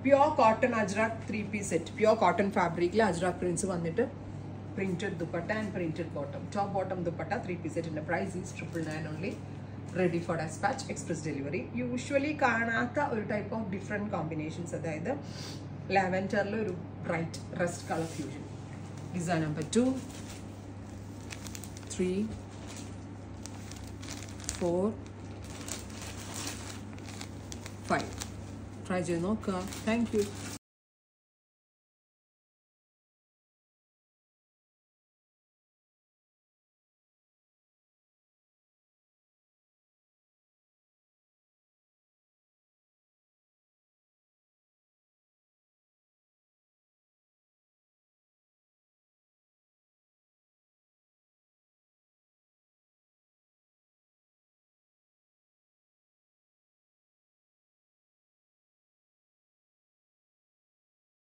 pure cotton Ajrak three piece set pure cotton ഫാബ്രിക്കിൽ Ajrak prints വന്നിട്ട് printed dupatta and printed bottom top bottom dupatta three piece സെറ്റിന്റെ price is triple nine only ready for despatch express delivery usually കാണാത്ത ഒരു type of different combinations അതായത് ലാവൻഡറിൽ ഒരു bright rust colour fusion design number two three four five try ചെയ്ത് നോക്കുക thank you